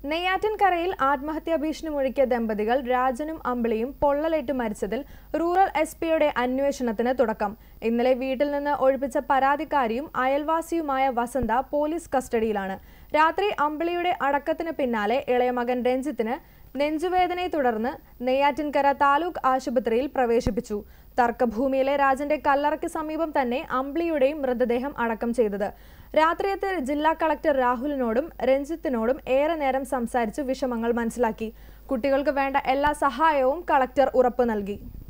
നെയ്യാറ്റിൻകരയിൽ ആത്മഹത്യാ ഭീഷണി മുഴക്കിയ ദമ്പതികൾ രാജനും അമ്പിളിയും പൊള്ളലേറ്റ് മരിച്ചതിൽ റൂറൽ എസ് പിയുടെ അന്വേഷണത്തിന് തുടക്കം ഇന്നലെ വീട്ടിൽ നിന്ന് ഒഴിപ്പിച്ച പരാതിക്കാരിയും അയൽവാസിയുമായ വസന്ത പോലീസ് കസ്റ്റഡിയിലാണ് രാത്രി അമ്പിളിയുടെ അടക്കത്തിന് പിന്നാലെ ഇളയ മകൻ രഞ്ജിത്തിന് നെഞ്ചുവേദനയെ തുടർന്ന് നെയ്യാറ്റിൻകര താലൂക്ക് ആശുപത്രിയിൽ പ്രവേശിപ്പിച്ചു തർക്കഭൂമിയിലെ രാജന്റെ കല്ലറയ്ക്ക് സമീപം തന്നെ അമ്പിളിയുടെയും മൃതദേഹം അടക്കം ചെയ്തത് രാത്രിയത്തെ ജില്ലാ കളക്ടർ രാഹുലിനോടും രഞ്ജിത്തിനോടും ഏറെ നേരം സംസാരിച്ച് വിഷമങ്ങൾ മനസ്സിലാക്കി കുട്ടികൾക്ക് വേണ്ട എല്ലാ സഹായവും കളക്ടർ ഉറപ്പു നൽകി